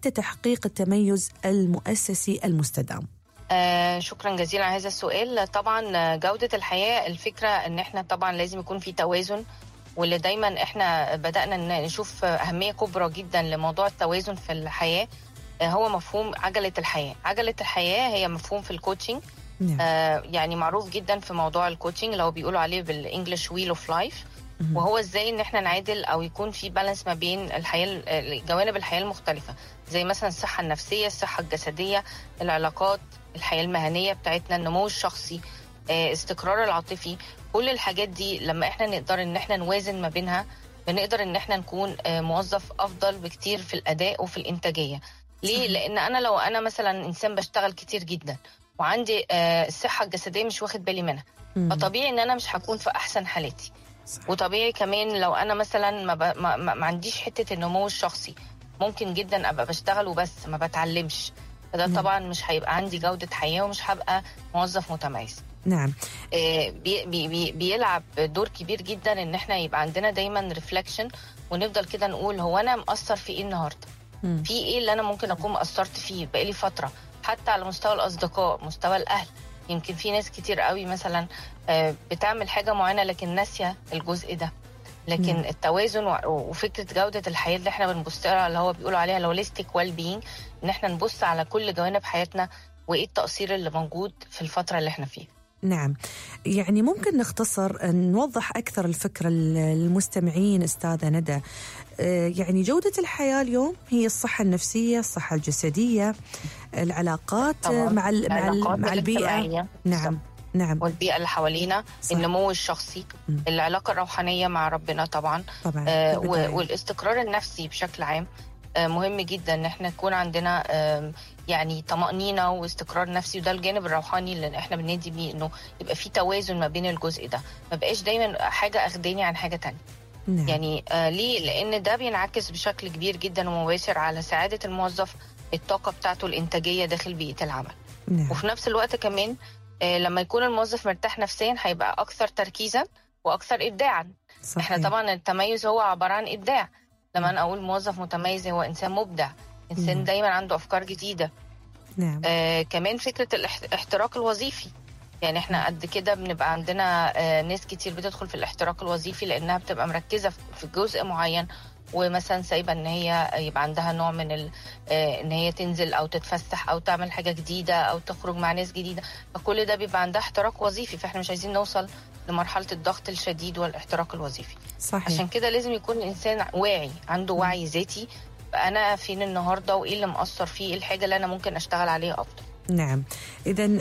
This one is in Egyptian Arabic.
حتى تحقيق التميز المؤسسي المستدام آه شكرا جزيلا على هذا السؤال طبعا جودة الحياة الفكرة ان احنا طبعا لازم يكون في توازن واللي دايما احنا بدأنا نشوف أهمية كبرى جدا لموضوع التوازن في الحياة آه هو مفهوم عجلة الحياة عجلة الحياة هي مفهوم في الكوتشنج نعم. آه يعني معروف جدا في موضوع الكوتشنج اللي هو بيقولوا عليه بالانجلش ويل اوف لايف وهو ازاي ان احنا نعادل او يكون في بالانس ما بين الحياه جوانب الحياه المختلفه زي مثلا الصحه النفسيه الصحه الجسديه العلاقات الحياه المهنيه بتاعتنا النمو الشخصي استقرار العاطفي كل الحاجات دي لما احنا نقدر ان احنا نوازن ما بينها بنقدر ان احنا نكون موظف افضل بكتير في الاداء وفي الانتاجيه ليه لان انا لو انا مثلا انسان بشتغل كتير جدا وعندي الصحه الجسديه مش واخد بالي منها فطبيعي ان انا مش هكون في احسن حالاتي صحيح. وطبيعي كمان لو انا مثلا ما, ب... ما, ما, ما عنديش حته النمو الشخصي ممكن جدا ابقى بشتغل وبس ما بتعلمش فده نعم. طبعا مش هيبقى عندي جوده حياه ومش هبقى موظف متميز نعم آه بي بي بي بيلعب دور كبير جدا ان احنا يبقى عندنا دايما ريفلكشن ونفضل كده نقول هو انا مقصر في ايه النهارده مم. في ايه اللي انا ممكن اكون قصرت فيه بقالي فتره حتى على مستوى الاصدقاء مستوى الاهل يمكن في ناس كتير قوي مثلا بتعمل حاجة معينة لكن ناسية الجزء ده لكن مم. التوازن وفكرة جودة الحياة اللي احنا بنبص لها اللي هو بيقولوا عليها الهوليستيك ويل بينج ان احنا نبص على كل جوانب حياتنا وايه التقصير اللي موجود في الفترة اللي احنا فيها نعم يعني ممكن نختصر نوضح أكثر الفكرة للمستمعين أستاذة ندى يعني جودة الحياة اليوم هي الصحة النفسية الصحة الجسدية العلاقات طبعاً. مع ال مع, ال العلاقات مع البيئة الاجتماعية. نعم نعم والبيئة اللي حوالينا صح. النمو الشخصي مم. العلاقة الروحانية مع ربنا طبعا طبعا آه، بالبداية. و- والاستقرار النفسي بشكل عام آه، مهم جدا ان احنا يكون عندنا آم، يعني طمأنينة واستقرار نفسي وده الجانب الروحاني اللي احنا بنادي بيه انه يبقى في توازن ما بين الجزء ده ما بقاش دايما حاجة اخداني عن حاجة تانية نعم. يعني آه ليه لان ده بينعكس بشكل كبير جدا ومباشر على سعادة الموظف الطاقة بتاعته الإنتاجية داخل بيئة العمل نعم. وفي نفس الوقت كمان آه لما يكون الموظف مرتاح نفسيا هيبقى أكثر تركيزا وأكثر إبداعا صحيح. احنا طبعا التميز هو عباره عن ابداع لما انا اقول موظف متميز هو انسان مبدع انسان نعم. دايما عنده افكار جديده نعم آه كمان فكره الاحتراق الوظيفي يعني احنا قد كده بنبقى عندنا آه ناس كتير بتدخل في الاحتراق الوظيفي لانها بتبقى مركزه في- في جزء معين ومثلا سايبه ان هي يبقى عندها نوع من ال... آه ان هي تنزل او تتفسح او تعمل حاجه جديده او تخرج مع ناس جديده فكل ده بيبقى عندها احتراق وظيفي فاحنا مش عايزين نوصل لمرحله الضغط الشديد والاحتراق الوظيفي صحيح عشان كده لازم يكون الانسان واعي عنده وعي ذاتي انا فين النهارده وايه اللي مأثر فيه إيه الحاجه اللي انا ممكن اشتغل عليها افضل نعم إذا